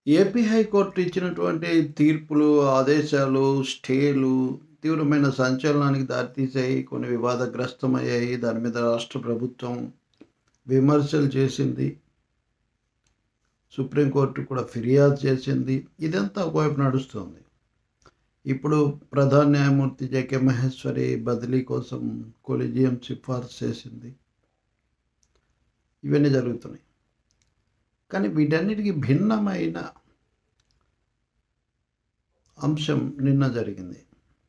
AP high court ఇచ్చినటువంటి తీర్పులు, ఆదేశాలు, స్టేలు తీవ్రమైన సంచలనానికి దారితీశాయి. కొన్ని వివాదగ్రస్తమయ్యాయి. దాని మీద రాష్ట్ర ప్రభుత్వం విమర్శలు చేసింది. సుప్రీంకోర్టు కూడా ఫిర్యాదు చేసింది. ఇదంతా ఒకవైపు నడుస్తోంది. ఇప్పుడు ప్రధాన న్యాయమూర్తి జేకే మహేశ్వరి బదిలీ కోసం కొలీజియం సిఫార్సు చేసింది. ఇవన్నీ జరుగుతున్నాయి. కానీ వీటన్నిటికి భిన్నమైన అంశం నిన్న జరిగింది.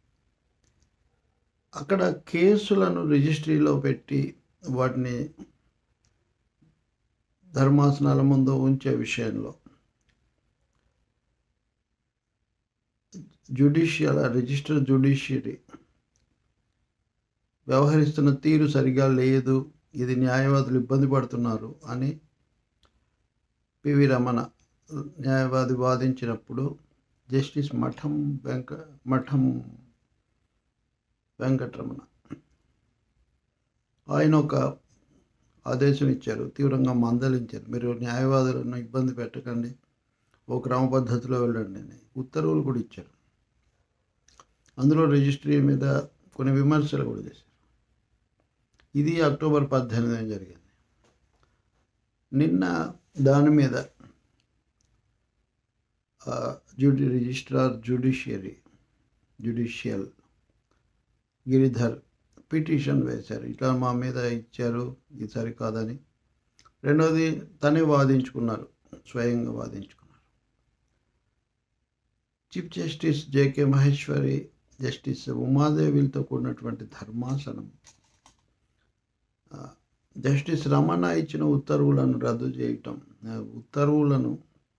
అక్కడ కేసులను రిజిస్ట్రీలో పెట్టి వాటిని ధర్మాసనాల ముందు ఉంచే విషయంలో జ్యుడిషియల్ రిజిస్టర్ జ్యుడిషియరీ వ్యవహరిస్తున్న తీరు సరిగా లేదు. ఇది న్యాయవాదులు ఇబ్బంది పడుతున్నారు అని పివి రమణ న్యాయవాది వాదించినప్పుడు జస్టిస్ మఠం వెంక మఠం వెంకటరమణ ఆయన ఒక ఆదేశం ఇచ్చారు. తీవ్రంగా మందలించారు. మీరు న్యాయవాదులను ఇబ్బంది పెట్టకండి. ఓ క్రమ పద్ధతిలో వెళ్ళండి అని ఉత్తర్వులు కూడా ఇచ్చారు. అందులో రిజిస్ట్రీ మీద కొన్ని విమర్శలు కూడా చేశారు. ఇది అక్టోబర్ 18న జరిగింది. నిన్న దాని మీద ఆహ్, జ్యుడి registrar judiciary judicial Giridhar petition వేశారు. ఇట్లా మా మీద ఇచ్చారు. ఇది సరికాదని. రెండోది తనే వాదించుకున్నారు. స్వయంగా వాదించుకున్నారు. Chief justice JK Maheshwari, justice ఉమాదేవిలతో కూడినటువంటి ధర్మాసనం ఆహ్, జస్టిస్ రమణ ఇచ్చిన ఉత్తర్వులను రద్దు చేయటం ఆహ్, ఉత్తర్వులను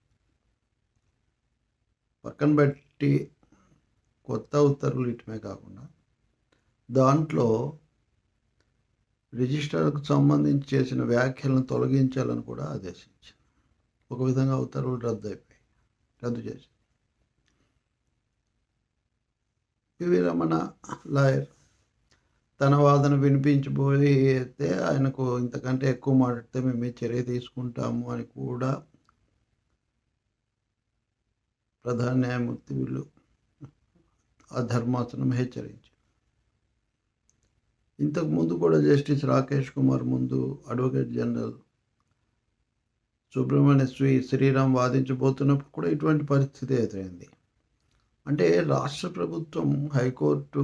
పక్కన పెట్టి కొత్త ఉత్తర్వులు ఇయటమే కాకుండా దాంట్లో రిజిస్ట్రార్‌కు సంబంధించి చేసిన వ్యాఖ్యలను తొలగించాలని కూడా ఆదేశించింది. ఒక విధంగా ఉత్తర్వులు రద్దయిపోయాయి. రద్దు చేసింది. పివి రమణ లాయర్ తన వాదన వినిపించబోయితే ఆయనకు ఇంతకంటే ఎక్కువ మాట్లాడితే మేము మీద చర్య తీసుకుంటాము అని కూడా ప్రధాన న్యాయమూర్తి వీళ్ళు ఆ ధర్మాసనం హెచ్చరించింది. ఇంతకు ముందు కూడా జస్టిస్ రాకేష్ కుమార్ ముందు అడ్వకేట్ జనరల్ సుబ్రహ్మణ్య శ్రీ శ్రీరామ్ వాదించబోతున్నప్పుడు కూడా ఇటువంటి పరిస్థితి ఎదురైంది. అంటే రాష్ట్ర ప్రభుత్వం హైకోర్టు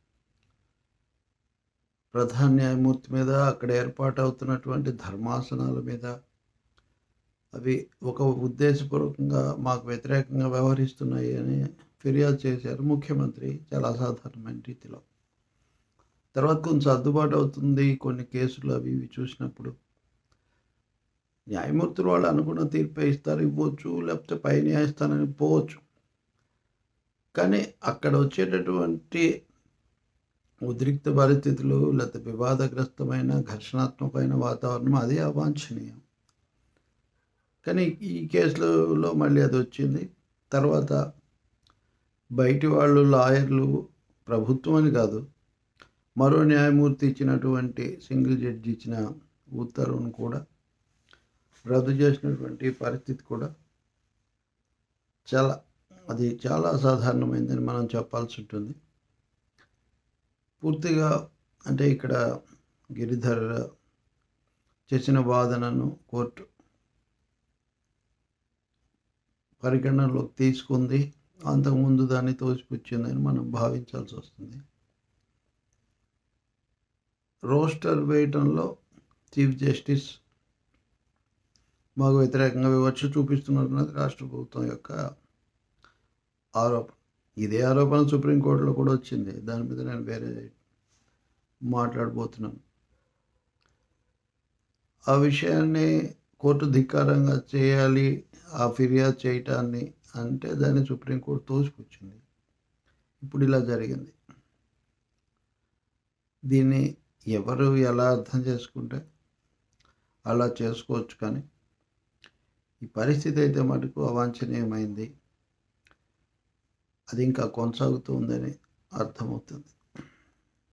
ప్రధాన న్యాయమూర్తి మీద అక్కడ ఏర్పాటవుతున్నటువంటి ధర్మాసనాల మీద అవి ఒక ఉద్దేశపూర్వకంగా మాకు వ్యతిరేకంగా వ్యవహరిస్తున్నాయి అని ఫిర్యాదు చేశారు ముఖ్యమంత్రి చాలా అసాధారణమైన రీతిలో. తర్వాత కొంచెం సర్దుబాటు అవుతుంది. కొన్ని కేసులు అవి ఇవి చూసినప్పుడు. న్యాయమూర్తులు వాళ్ళు అనుకున్న తీర్పే ఇస్తారు. ఇవ్వచ్చు. లేకపోతే పై న్యాయస్థానానికి పోవచ్చు. కానీ అక్కడ వచ్చేటటువంటి ఉద్రిక్త పరిస్థితులు లేకపోతే వివాదగ్రస్తమైన, ఘర్షణాత్మకమైన వాతావరణం అది అవాంఛనీయం. కానీ ఈ కేసులో మళ్ళీ అదొచ్చింది. తర్వాత బయటి వాళ్ళు లాయర్లు ప్రభుత్వం అని కాదు. మరో న్యాయమూర్తి ఇచ్చినటువంటి సింగిల్ జడ్జి ఇచ్చిన ఉత్తర్వును కూడా రద్దు చేసినటువంటి పరిస్థితి కూడా చాలా అది చాలా అసాధారణమైందని మనం చెప్పాల్సి ఉంటుంది. పూర్తిగా అంటే ఇక్కడ గిరిధర్ చేసిన వాదనను కోర్టు పరిగణనలోకి తీసుకుంది. అంతకుముందు దాన్ని తోసిపుచ్చిందని మనం భావించాల్సి వస్తుంది. రోస్టర్ వేయటంలో చీఫ్ జస్టిస్ మాకు వ్యతిరేకంగా వివక్ష చూపిస్తున్నారన్నది రాష్ట్ర ప్రభుత్వం యొక్క ఆరోపణ. ఇదే ఆరోపణ సుప్రీంకోర్టులో కూడా వచ్చింది. దాని మీద నేను వేరే మాట్లాడబోతున్నాను. ఆ విషయాన్ని కోర్టు ధిక్కారంగా చేయాలి. ఆ ఫిర్యాదు చేయటాన్ని అంటే దాన్ని సుప్రీంకోర్టు తోసిపుచ్చింది. ఇప్పుడు ఇలా జరిగింది. దీన్ని ఎవరు ఎలా అర్థం చేసుకుంటే అలా చేసుకోవచ్చు కానీ ఈ పరిస్థితి అయితే మటుకు అవాంఛనీయమైంది. అది ఇంకా కొనసాగుతూ ఉందని అర్థమవుతుంది.